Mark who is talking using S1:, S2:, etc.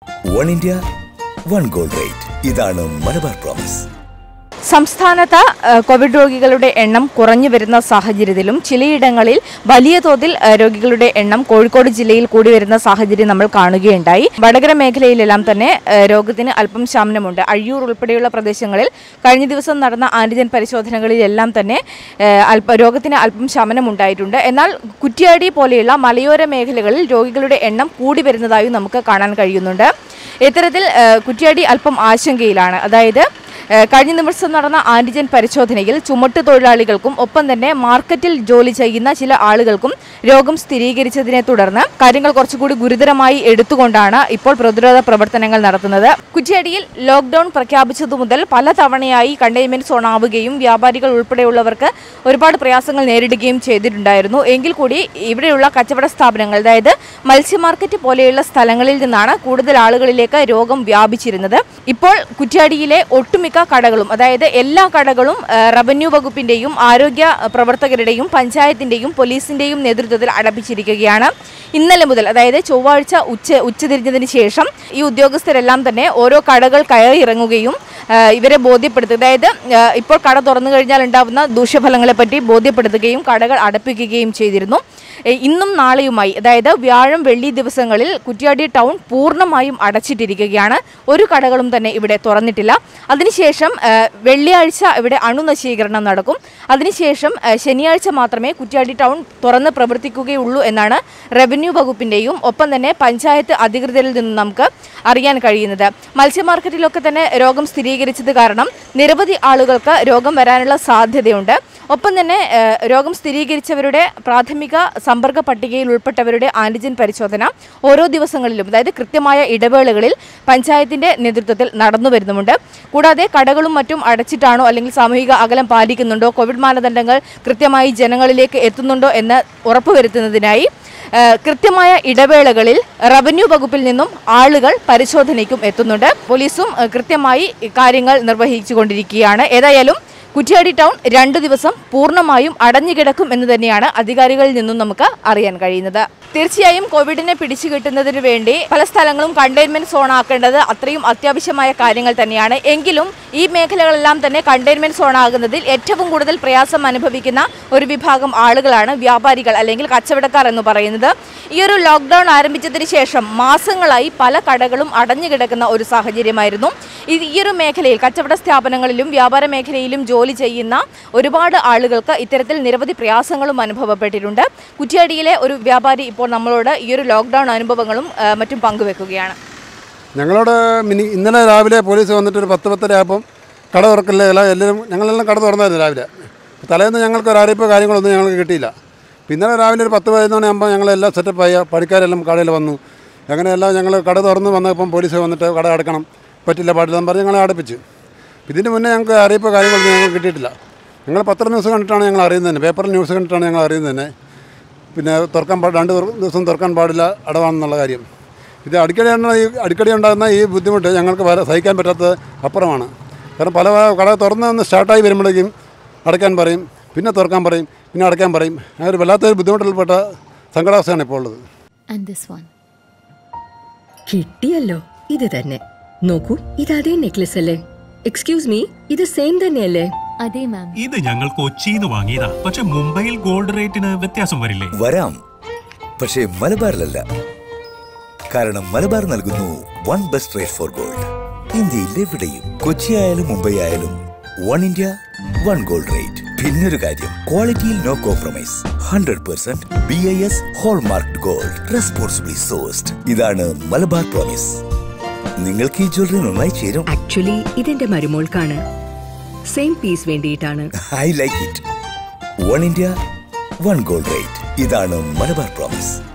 S1: One India one gold rate ഇതാണ് Malabar promise
S2: സംസ്ഥാനത്ത് ഏഹ്, Covid രോഗികളുടെ എണ്ണം കുറഞ്ഞു വരുന്ന സാഹചര്യത്തിലും ചിലയിടങ്ങളിൽ വലിയ തോതിൽ ഏഹ്, രോഗികളുടെ എണ്ണം കോഴിക്കോട് ജില്ലയിൽ കൂടി വരുന്ന സാഹചര്യം നമ്മൾ കാണുകയുണ്ടായി വടകര മേഖലയിലെല്ലാം തന്നെ ഏഹ്, രോഗത്തിന് അല്പം ശമനമുണ്ട് അഴിയൂർ ഉൾപ്പെടെയുള്ള പ്രദേശങ്ങളിൽ കഴിഞ്ഞ ദിവസം നടന്ന ആന്റിജൻ പരിശോധനകളിലെല്ലാം തന്നെ ഏഹ്, അല്പ രോഗത്തിന് അല്പം ശമനമുണ്ടായിട്ടുണ്ട് എന്നാൽ കുറ്റ്യാടി പോലെയുള്ള മലയോര മേഖലകളിൽ രോഗികളുടെ എണ്ണം കൂടി വരുന്നതായും നമുക്ക് കാണാൻ കഴിയുന്നുണ്ട് ഇത്തരത്തിൽ ഏഹ്, കുറ്റ്യാടി അല്പം ആശങ്കയിലാണ് അതായത് ഏഹ് കഴിഞ്ഞ ദിവസം നടന്ന ആന്റിജൻ പരിശോധനയിൽ ചുമട്ട് തൊഴിലാളികൾക്കും ഒപ്പം തന്നെ മാർക്കറ്റിൽ ജോലി ചെയ്യുന്ന ചില ആളുകൾക്കും രോഗം സ്ഥിരീകരിച്ചതിനെ തുടർന്ന് കാര്യങ്ങൾ കുറച്ചുകൂടി ഗുരുതരമായി എടുത്തുകൊണ്ടാണ് ഇപ്പോൾ പ്രതിരോധ പ്രവർത്തനങ്ങൾ നടത്തുന്നത് കുറ്റ്യാടിയിൽ ലോക്ക്ഡൌൺ പ്രഖ്യാപിച്ചതു മുതൽ പല തവണയായി കണ്ടെയ്ൻമെന്റ് സോൺ ആവുകയും വ്യാപാരികൾ ഉൾപ്പെടെയുള്ളവർക്ക് ഒരുപാട് പ്രയാസങ്ങൾ നേരിടുകയും ചെയ്തിട്ടുണ്ടായിരുന്നു എങ്കിൽ കൂടി ഇവിടെയുള്ള കച്ചവട സ്ഥാപനങ്ങൾ അതായത് മത്സ്യ മാർക്കറ്റ് പോലെയുള്ള സ്ഥലങ്ങളിൽ നിന്നാണ് കൂടുതൽ ആളുകളിലേക്ക് രോഗം വ്യാപിച്ചിരുന്നത് ഇപ്പോൾ കുറ്റ്യാടിയിലെ ഒട്ടുമിക്ക കടകളും അതായത് എല്ലാ കടകളും ആ, റവന്യൂ വകുപ്പിന്റെയും ആരോഗ്യ പ്രവർത്തകരുടെയും പഞ്ചായത്തിന്റെയും പോലീസിന്റെയും നേതൃത്വത്തിൽ അടപ്പിച്ചിരിക്കുകയാണ് ഇന്നലെ മുതൽ അതായത് ചൊവ്വാഴ്ച ഉച്ച ഉച്ചതിരിഞ്ഞതിന് ശേഷം ഈ ഉദ്യോഗസ്ഥരെല്ലാം തന്നെ ഓരോ കടകൾ കയറി ഇറങ്ങുകയും ആ, ഇവരെ ബോധ്യപ്പെടുത്തുക അതായത് ആ, ഇപ്പോൾ കട തുറന്നു കഴിഞ്ഞാൽ ഉണ്ടാകുന്ന ദൂഷ്യഫലങ്ങളെ പറ്റി ബോധ്യപ്പെടുത്തുകയും കടകൾ അടപ്പിക്കുകയും ചെയ്തിരുന്നു എ, ഇന്നും നാളെയുമായി അതായത് വ്യാഴം വെള്ളി ദിവസങ്ങളിൽ കുറ്റ്യാടി ടൗൺ പൂർണ്ണമായും അടച്ചിട്ടിരിക്കുകയാണ് ഒരു കടകളും തന്നെ ഇവിടെ തുറന്നിട്ടില്ല അതിനുശേഷം ആ, വെള്ളിയാഴ്ച ഇവിടെ അണുനശീകരണം നടക്കും അതിനുശേഷം ആ, ശനിയാഴ്ച മാത്രമേ കുറ്റ്യാടി ടൗൺ തുറന്ന് പ്രവർത്തിക്കുകയുള്ളൂ എന്നാണ് റവന്യൂ വകുപ്പിന്റെയും ഒപ്പം തന്നെ പഞ്ചായത്ത് അധികൃതരിൽ നിന്ന് നമുക്ക് അറിയാൻ കഴിയുന്നത് മത്സ്യ മാർക്കറ്റിലൊക്കെ തന്നെ രോഗം സ്ഥിരീകരിച്ചത് കാരണം നിരവധി ആളുകൾക്ക് രോഗം വരാനുള്ള സാധ്യതയുണ്ട് ഒപ്പം തന്നെ ഏഹ്, രോഗം സ്ഥിരീകരിച്ചവരുടെ പ്രാഥമിക സമ്പർക്ക പട്ടികയിൽ ഉൾപ്പെട്ടവരുടെ ആന്റിജൻ പരിശോധന ഓരോ ദിവസങ്ങളിലും അതായത് കൃത്യമായ ഇടവേളകളിൽ പഞ്ചായത്തിന്റെ നേതൃത്വത്തിൽ നടന്നു വരുന്നുമുണ്ട് കൂടാതെ കടകളും മറ്റും അടച്ചിട്ടാണോ അല്ലെങ്കിൽ സാമൂഹിക അകലം പാലിക്കുന്നുണ്ടോ കോവിഡ് മാനദണ്ഡങ്ങൾ കൃത്യമായി ജനങ്ങളിലേക്ക് എത്തുന്നുണ്ടോ എന്ന് ഉറപ്പുവരുത്തുന്നതിനായി ഏഹ്, കൃത്യമായ ഇടവേളകളിൽ റവന്യൂ വകുപ്പിൽ നിന്നും ആളുകൾ പരിശോധനയ്ക്കും എത്തുന്നുണ്ട് പോലീസും ഏഹ്, കൃത്യമായി കാര്യങ്ങൾ നിർവഹിച്ചുകൊണ്ടിരിക്കുകയാണ് ഏതായാലും കുറ്റ്യാടി ടൗൺ രണ്ടു ദിവസം പൂർണ്ണമായും അടഞ്ഞുകിടക്കും എന്ന് തന്നെയാണ് അധികാരികളിൽ നിന്നും നമുക്ക് അറിയാൻ കഴിയുന്നത് തീർച്ചയായും കോവിഡിനെ പിടിച്ചു കിട്ടുന്നതിന് വേണ്ടി പല സ്ഥലങ്ങളും കണ്ടെയ്ൻമെന്റ് സോൺ ആക്കേണ്ടത് അത്രയും അത്യാവശ്യമായ കാര്യങ്ങൾ തന്നെയാണ് എങ്കിലും ഈ മേഖലകളെല്ലാം തന്നെ കണ്ടെയ്ൻമെന്റ് സോൺ ആകുന്നതിൽ ഏറ്റവും കൂടുതൽ പ്രയാസം അനുഭവിക്കുന്ന ഒരു വിഭാഗം ആളുകളാണ് വ്യാപാരികൾ അല്ലെങ്കിൽ കച്ചവടക്കാർ എന്ന് പറയുന്നത് ഈ ഒരു ലോക്ക്ഡൌൺ ആരംഭിച്ചതിന് ശേഷം മാസങ്ങളായി പല കടകളും അടഞ്ഞു കിടക്കുന്ന ഒരു സാഹചര്യമായിരുന്നു ഇത് ഈ ഒരു മേഖലയിൽ കച്ചവട സ്ഥാപനങ്ങളിലും വ്യാപാര മേഖലയിലും ജോലി ചെയ്യുന്ന ഒരുപാട് ആളുകൾക്ക് ഇത്തരത്തിൽ നിരവധി പ്രയാസങ്ങളും അനുഭവപ്പെട്ടിട്ടുണ്ട് കുറ്റ്യാടിയിലെ ഒരു വ്യാപാരി ഇപ്പോൾ നമ്മളോട് ഈ ഒരു ലോക്ക്ഡൌൺ അനുഭവങ്ങളും ആ, മറ്റും പങ്കുവെക്കുകയാണ്
S3: ഞങ്ങളോട് മിനി ഇന്നലെ രാവിലെ പോലീസ് വന്നിട്ട് ഒരു പത്ത് പത്തര ആയപ്പം കട തുറക്കില്ല എല്ലാം എല്ലാവരും ഞങ്ങളെല്ലാം കട തുറന്നായിരുന്നു രാവിലെ തലേന്ന് ഞങ്ങൾക്ക് ഒരു അറിയിപ്പോ കാര്യങ്ങളൊന്നും ഞങ്ങൾക്ക് കിട്ടിയില്ല പിന്നെ ഇന്നലെ രാവിലെ ഒരു പത്ത് പതിനൊന്ന് മണിയാകുമ്പോൾ ഞങ്ങളെല്ലാം സെറ്റപ്പായി പണിക്കാരെല്ലാം കടയിൽ വന്നു അങ്ങനെയെല്ലാം ഞങ്ങൾ കട തുറന്ന് വന്നപ്പം പോലീസ് വന്നിട്ട് കട അടക്കണം പറ്റില്ല പാടില്ല എന്ന് പറഞ്ഞ് ഞങ്ങളെ അടപ്പിച്ചു ഇതിന് മുന്നേ ഞങ്ങൾക്ക് അറിയിപ്പോ കാര്യങ്ങളൊന്നും ഞങ്ങൾക്ക് കിട്ടിയിട്ടില്ല ഞങ്ങൾ പത്ര ന്യൂസ് കണ്ടിട്ടാണ് ഞങ്ങൾ അറിയുന്നത് തന്നെ പേപ്പറിൽ ന്യൂസ് കണ്ടിട്ടാണ് ഞങ്ങൾ അറിയുന്നത് തന്നെ പിന്നെ തുറക്കാൻ പാ രണ്ട് തുറ- ദിവസം തുറക്കാൻ പാടില്ല അടവാണെന്നുള്ള കാര്യം ഇത് അടിക്കടി ഉണ്ടാകുന്ന ഈ അടിക്കടി ഉണ്ടാകുന്ന ഈ ബുദ്ധിമുട്ട് ഞങ്ങൾക്ക് വര സഹിക്കാൻ പറ്റാത്തത് അപ്പുറമാണ് കാരണം പല കട തുറന്ന് ഒന്ന് സ്റ്റാർട്ടായി വരുമ്പോഴേക്കും അടയ്ക്കാൻ പറയും പിന്നെ തുറക്കാൻ പറയും പിന്നെ അടയ്ക്കാൻ പറയും അങ്ങനെ ഒരു വല്ലാത്തൊരു ബുദ്ധിമുട്ടിൽപ്പെട്ട സങ്കടാവസ്ഥയാണ് ഇപ്പോൾ ഉള്ളത്
S4: And this one.
S5: കിട്ടിയല്ലോ ഇത് തന്നെ നോക്കൂ ഇത് അതേ നെക്ലസ് അല്ലേ എക്സ്ക്യൂസ് മീ ഇത് സെയിം തന്നെയല്ലേ
S4: അതെ മാം
S6: ഇത് ഞങ്ങൾ കൊച്ചിന്ന് വാങ്ങിയതാ പക്ഷെ മുംബൈയിൽ ഗോൾഡ് റേറ്റിന് വ്യത്യാസം വരില്ലേ
S1: വരാം പക്ഷേ മലബാറിലല്ല കാരണം മലബാർ നൽകുന്നു one best rate for gold ഇന്ത്യയിൽ എവിടെയും കൊച്ചി ആയാലും മുംബൈ ആയാലും one India one gold rate പിന്നൊരു കാര്യം ക്വാളിറ്റിയിൽ no compromise hundred percent B I S hallmark gold responsibly sourced ഇതാണ് മലബാർ പ്രോമിസ് നിങ്ങൾക്ക് ഈ ജ്വല്ലറി നന്നായി ചേരും
S5: ആക്ച്വലി ഇതെന്റെ മരുമോൾക്കാണ് സെയിം പീസ് വേണ്ടിയിട്ടാണ്
S1: I like it one India one gold rate ഇതാണ് മലബാർ പ്രോമിസ്